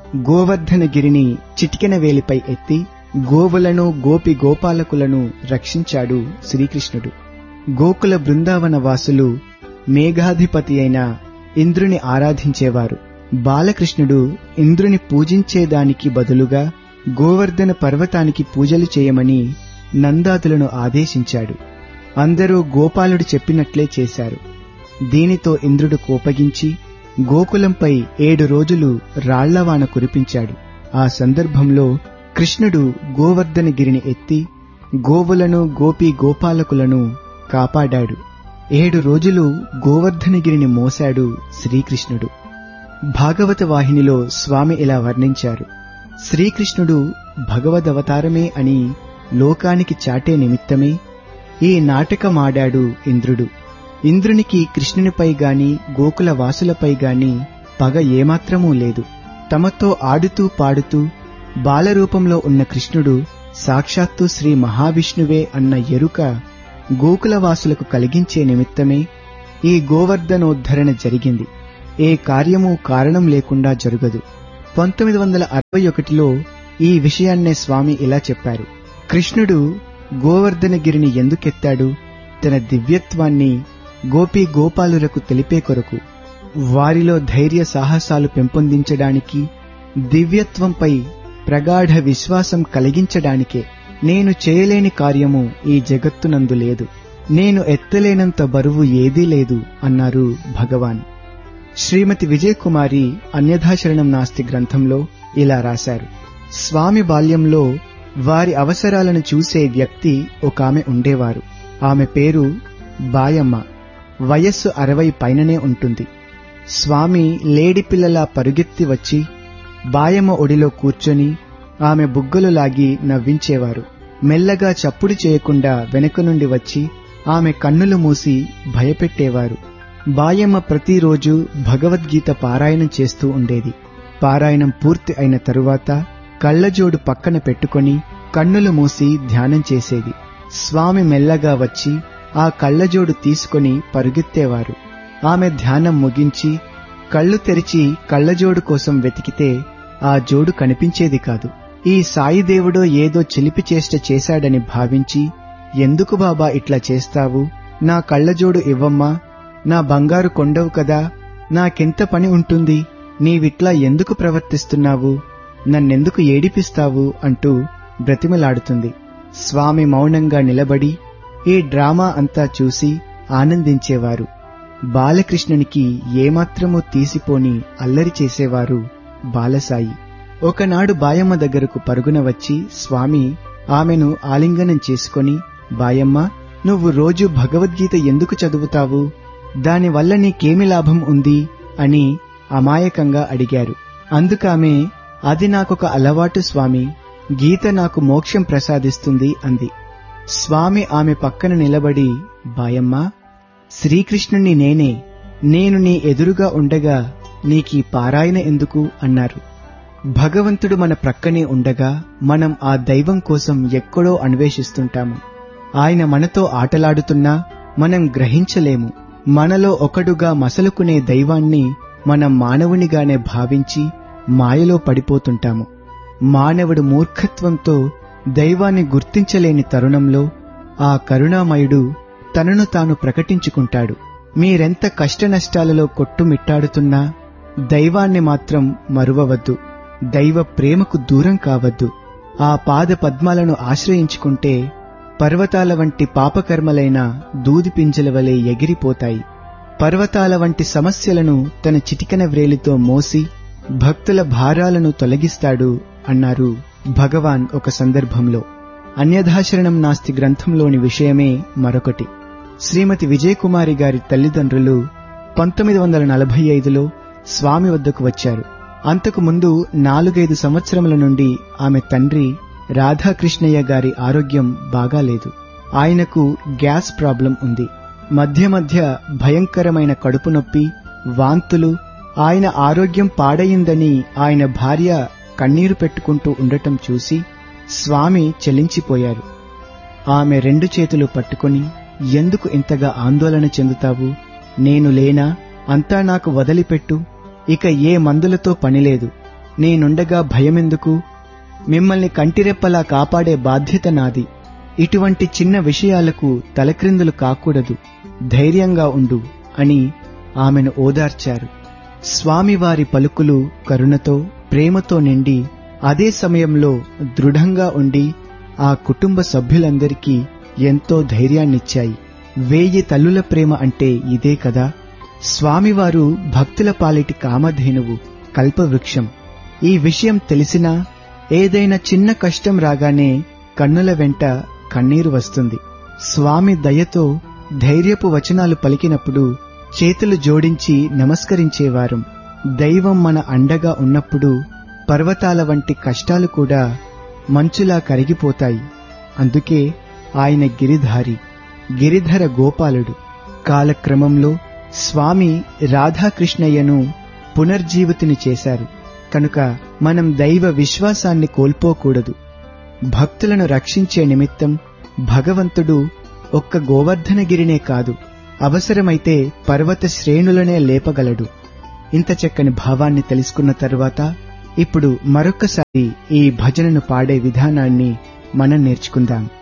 గోవర్ధనగిరిని చిటికెన వేలిపై ఎత్తి గోవులను గోపి గోపాలకులను రక్షించాడు శ్రీకృష్ణుడు గోకుల బృందావన వాసులు మేఘాధిపతి అయిన ఇంద్రుని ఆరాధించేవారు బాలకృష్ణుడు ఇంద్రుని పూజించేదానికి బదులుగా గోవర్ధన పర్వతానికి పూజలు చేయమని నందాదులను ఆదేశించాడు అందరూ గోపాలుడు చెప్పినట్లే చేశారు దీనితో ఇంద్రుడు కోపగించి గోకులంపై ఏడు రోజులు రాళ్లవాన కురిపించాడు ఆ సందర్భంలో కృష్ణుడు గోవర్ధనగిరిని ఎత్తి గోవులను గోపి గోపాలకులను కాపాడాడు ఏడు రోజులు గోవర్ధనగిరిని మోశాడు శ్రీకృష్ణుడు భాగవత వాహినిలో స్వామి ఇలా వర్ణించారు శ్రీకృష్ణుడు భగవదవతారమే అని లోకానికి చాటే నిమిత్తమే ఈ నాటకమాడాడు ఇంద్రుడు ఇంద్రునికి కృష్ణునిపై గాని గోకుల వాసులపై గాని పగ ఏమాత్రమూ లేదు తమతో ఆడుతూ పాడుతూ బాలరూపంలో ఉన్న కృష్ణుడు సాక్షాత్తు శ్రీ మహావిష్ణువే అన్న ఎరుక గోకులవాసులకు కలిగించే నిమిత్తమే ఈ గోవర్ధనోద్ధరణ జరిగింది ఏ కార్యము కారణం లేకుండా జరగదు పంతొమ్మిది వందల అరవై ఒకటిలో ఈ విషయాన్నే స్వామి ఇలా చెప్పారు కృష్ణుడు గోవర్ధనగిరిని ఎందుకెత్తాడు తన దివ్యత్వాన్ని గోపీ గోపాలులకు తెలిపే కొరకు వారిలో ధైర్య సాహసాలు పెంపొందించడానికి దివ్యత్వంపై ప్రగాఢ విశ్వాసం కలిగించడానికే నేను చేయలేని కార్యము ఈ జగత్తునందు లేదు నేను ఎత్తలేనంత బరువు ఏదీ లేదు అన్నారు భగవాన్ శ్రీమతి విజయకుమారి అన్యథాశరణం నాస్తి గ్రంథంలో ఇలా రాశారు స్వామి బాల్యంలో వారి అవసరాలను చూసే వ్యక్తి ఒక ఆమె ఉండేవారు ఆమె పేరు బాయమ్మ వయస్సు అరవై పైననే ఉంటుంది స్వామి లేడి పిల్లలా పరుగెత్తి వచ్చి బాయమ్మ ఒడిలో కూర్చొని ఆమె బుగ్గలు లాగి నవ్వించేవారు మెల్లగా చప్పుడు చేయకుండా వెనుక నుండి వచ్చి ఆమె కన్నులు మూసి భయపెట్టేవారు బాయమ్మ ప్రతిరోజు భగవద్గీత పారాయణం చేస్తూ ఉండేది పారాయణం పూర్తి అయిన తరువాత కళ్ళజోడు పక్కన పెట్టుకొని కన్నులు మూసి ధ్యానం చేసేది స్వామి మెల్లగా వచ్చి ఆ కళ్ళజోడు తీసుకొని పరుగెత్తేవారు ఆమె ధ్యానం ముగించి కళ్ళు తెరిచి కళ్ళజోడు కోసం వెతికితే ఆ జోడు కనిపించేది కాదు ఈ సాయిదేవుడో ఏదో చిలిపి చేష్ట చేశాడని భావించి ఎందుకు బాబా ఇట్లా చేస్తావు నా కళ్ళజోడు ఇవ్వమ్మా నా బంగారు కొండవు కదా నాకెంత పని ఉంటుంది నీవిట్లా ఎందుకు ప్రవర్తిస్తున్నావు నన్నెందుకు ఏడిపిస్తావు అంటూ బ్రతిమలాడుతుంది స్వామి మౌనంగా నిలబడి ఈ డ్రామా అంతా చూసి ఆనందించేవారు బాలకృష్ణునికి ఏమాత్రమూ తీసిపోని అల్లరి చేసేవారు బాలసాయి ఒకనాడు బాయమ్మ దగ్గరకు పరుగున వచ్చి స్వామి ఆమెను ఆలింగనం చేసుకొని బాయమ్మ నువ్వు రోజు భగవద్గీత ఎందుకు చదువుతావు దానివల్ల నీకేమి లాభం ఉంది అని అమాయకంగా అడిగారు అందుకామె అది నాకొక అలవాటు స్వామి గీత నాకు మోక్షం ప్రసాదిస్తుంది అంది స్వామి ఆమె పక్కన నిలబడి బాయమ్మ శ్రీకృష్ణుణ్ణి నేనే నేను నీ ఎదురుగా ఉండగా నీకీ పారాయణ ఎందుకు అన్నారు భగవంతుడు మన ప్రక్కనే ఉండగా మనం ఆ దైవం కోసం ఎక్కడో అన్వేషిస్తుంటాము ఆయన మనతో ఆటలాడుతున్నా మనం గ్రహించలేము మనలో ఒకడుగా మసలుకునే దైవాన్ని మనం మానవునిగానే భావించి మాయలో పడిపోతుంటాము మానవుడు మూర్ఖత్వంతో దైవాన్ని గుర్తించలేని తరుణంలో ఆ కరుణామయుడు తనను తాను ప్రకటించుకుంటాడు మీరెంత కష్టనష్టాలలో కొట్టుమిట్టాడుతున్నా దైవాన్ని మాత్రం మరువవద్దు దైవ ప్రేమకు దూరం కావద్దు ఆ పాద పద్మాలను ఆశ్రయించుకుంటే పర్వతాల వంటి పాపకర్మలైన దూది పింజల వలె ఎగిరిపోతాయి పర్వతాల వంటి సమస్యలను తన చిటికన వ్రేలితో మోసి భక్తుల భారాలను తొలగిస్తాడు అన్నారు భగవాన్ ఒక సందర్భంలో అన్యథాశరణం నాస్తి గ్రంథంలోని విషయమే మరొకటి శ్రీమతి విజయకుమారి గారి తల్లిదండ్రులు పంతొమ్మిది వందల నలభై ఐదులో స్వామి వద్దకు వచ్చారు అంతకు ముందు నాలుగైదు సంవత్సరముల నుండి ఆమె తండ్రి రాధాకృష్ణయ్య గారి ఆరోగ్యం బాగాలేదు ఆయనకు గ్యాస్ ప్రాబ్లం ఉంది మధ్య మధ్య భయంకరమైన కడుపు నొప్పి వాంతులు ఆయన ఆరోగ్యం పాడయిందని ఆయన భార్య కన్నీరు పెట్టుకుంటూ ఉండటం చూసి స్వామి చెలించిపోయారు ఆమె రెండు చేతులు పట్టుకొని ఎందుకు ఇంతగా ఆందోళన చెందుతావు నేను లేనా అంతా నాకు వదిలిపెట్టు ఇక ఏ మందులతో పనిలేదు నేనుండగా భయమెందుకు మిమ్మల్ని కంటిరెప్పలా కాపాడే బాధ్యత నాది ఇటువంటి చిన్న విషయాలకు తలక్రిందులు కాకూడదు ధైర్యంగా ఉండు అని ఆమెను ఓదార్చారు స్వామివారి పలుకులు కరుణతో ప్రేమతో నిండి అదే సమయంలో దృఢంగా ఉండి ఆ కుటుంబ సభ్యులందరికీ ఎంతో ధైర్యాన్నిచ్చాయి వేయి తల్లుల ప్రేమ అంటే ఇదే కదా స్వామివారు భక్తుల పాలిటి కామధేనువు కల్పవృక్షం ఈ విషయం తెలిసినా ఏదైనా చిన్న కష్టం రాగానే కన్నుల వెంట కన్నీరు వస్తుంది స్వామి దయతో ధైర్యపు వచనాలు పలికినప్పుడు చేతులు జోడించి నమస్కరించేవారం దైవం మన అండగా ఉన్నప్పుడు పర్వతాల వంటి కష్టాలు కూడా మంచులా కరిగిపోతాయి అందుకే ఆయన గిరిధారి గిరిధర గోపాలుడు కాలక్రమంలో స్వామి రాధాకృష్ణయ్యను పునర్జీవితుని చేశారు కనుక మనం దైవ విశ్వాసాన్ని కోల్పోకూడదు భక్తులను రక్షించే నిమిత్తం భగవంతుడు ఒక్క గోవర్ధనగిరినే కాదు అవసరమైతే పర్వత శ్రేణులనే లేపగలడు ఇంత చక్కని భావాన్ని తెలుసుకున్న తరువాత ఇప్పుడు మరొక్కసారి ఈ భజనను పాడే విధానాన్ని మనం నేర్చుకుందాం